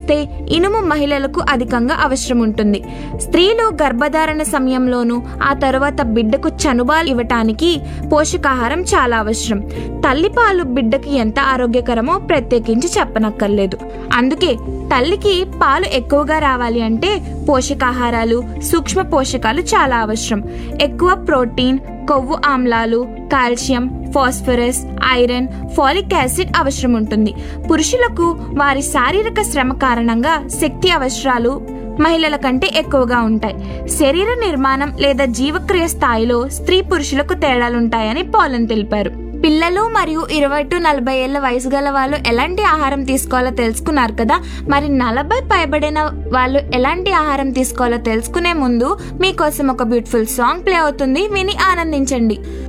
చూస్తే ఇనుము మహిళలకు అధికంగా అవసరం ఉంటుంది స్త్రీలు గర్భధారణ సమయంలోనూ ఆ తరువాత బిడ్డకు చనుబాలు ఇవ్వటానికి పోషకాహారం చాలా అవసరం తల్లిపాలు బిడ్డకి ఎంత ఆరోగ్యకరమో ప్రత్యేకించి చెప్పనక్కర్లేదు అందుకే తల్లికి పాలు ఎక్కువగా రావాలి అంటే పోషకాహారాలు సూక్ష్మ పోషకాలు చాలా అవసరం ఎక్కువ ప్రోటీన్ కొవ్వు ఆమ్లాలు calcium phosphorus iron folic acid అవసరం ఉంటుంది పురుషులకు వారి శారీరక శ్రమ కారణంగా శక్తి అవసరాలు మహిళల కంటే ఎక్కువగా ఉంటాయి శరీర నిర్మాణం లేదా జీవక్రియ స్థాయిలో స్త్రీ పురుషులకు తేడాలుంటాయని పాలన్ తెలిపారు పిల్లలు మరియు ఇరవై టు నలభై ఏళ్ల వయసు గల వాళ్ళు ఎలాంటి ఆహారం తీసుకోవాలో తెలుసుకున్నారు కదా మరి నలభై పైబడిన వాళ్ళు ఎలాంటి ఆహారం తీసుకోవాలో తెలుసుకునే ముందు మీకోసం ఒక బ్యూటిఫుల్ సాంగ్ ప్లే అవుతుంది విని ఆనందించండి